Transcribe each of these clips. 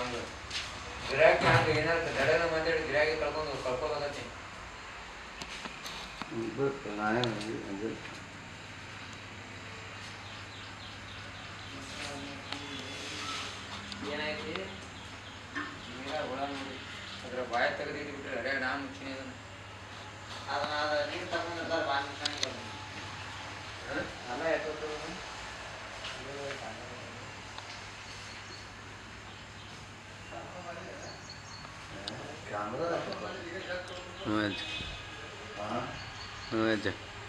ಹಂಗೆ ಗಿರಾಕಿ ಹಂಗೆ ಏನಾರ ದಡನ ಮಾತಾಡಿ ಗಿರಾಕಿ ಕಳ್ಕೊಂಡು ಕಳ್ಕೊಳಕತ್ತಿ ಗೊತ್ತು ನಾನೇ ಅದು ಏನಾಯ್ತಿ ನೀರ ಹುಳ ನೋಡಿ ಅದ್ರ ಬಾಯ ತೆಗೆದಿಟ್ಟು ಬಿಟ್ರೆ ಅರೆ ನಾ ಮುಚ್ಚಿನಿ ಅದನ್ನ ಅದನ್ನ ಅದ ನೀರು ತಗೊಂಡಿರ್ತಾರ ಬಾಂಡ್ ಅಲ್ಲ ಯಾಕೆ ಕ್ಯಾಮ್ರಾ ಹ್ಞೂ ಅಜ್ಜ ಹಾಂ ಹ್ಞೂ ಅಜ್ಜ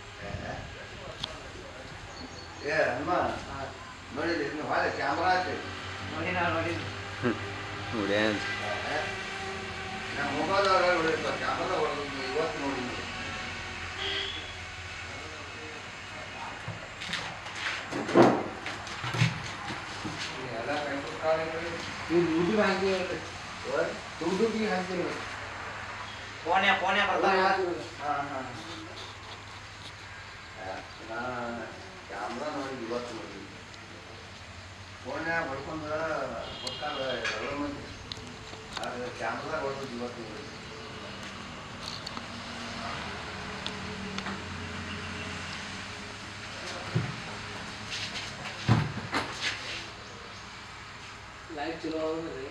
ಏ ಹನುಮ ನೋಡಿದ್ರಿ ಇನ್ನು ಹೊಳೆ ಕ್ಯಾಮ್ರಾ ಐತಿ ನೋಡಿ ನಾವು ನೋಡಿ ಉಡ್ಯಾ ಅಜ್ಜ ನಮ್ಮ ಮೊಬೈಲ್ದಾಗ ಹೊಡಿರ್ತಾರೆ ಕ್ಯಾಮ್ರಾ ಹೊಡೆದು ಇವತ್ತು ನೋಡಿದ್ವಿ ಎಲ್ಲ ಕೈಕೊಟ್ಟು ಕಾಲಿಗೆ ಇವ್ರು ಯೂಟ್ಯೂಬ್ ಹಾಕಿ ಯೂಟ್ಯೂಬ್ಗೆ ಹಾಕ್ತೀವಿ ಫೋನ್ಯಾ ಫೋನ್ಯಾ ಬರ್ತಾವ ಹಾಂ ಹಾಂ ನಾನು ಕ್ಯಾಮ್ರಾ ನೋಡಿ ಇವತ್ತು ನೋಡಿದ್ವಿ ಫೋನ್ಯಾಗ ಹೊಡ್ಕೊಂಡು ಹೊಕ್ಕಾಗ ಎಲ್ಲ ಮಂದಿ ಆದ್ರೆ ಕ್ಯಾಮ್ರಾ ಹೊಡೆದು ಇವತ್ತು ನೋಡಿದ್ವಿ ಲೈವ್ ಚಲೋ ಅವ್ರಿ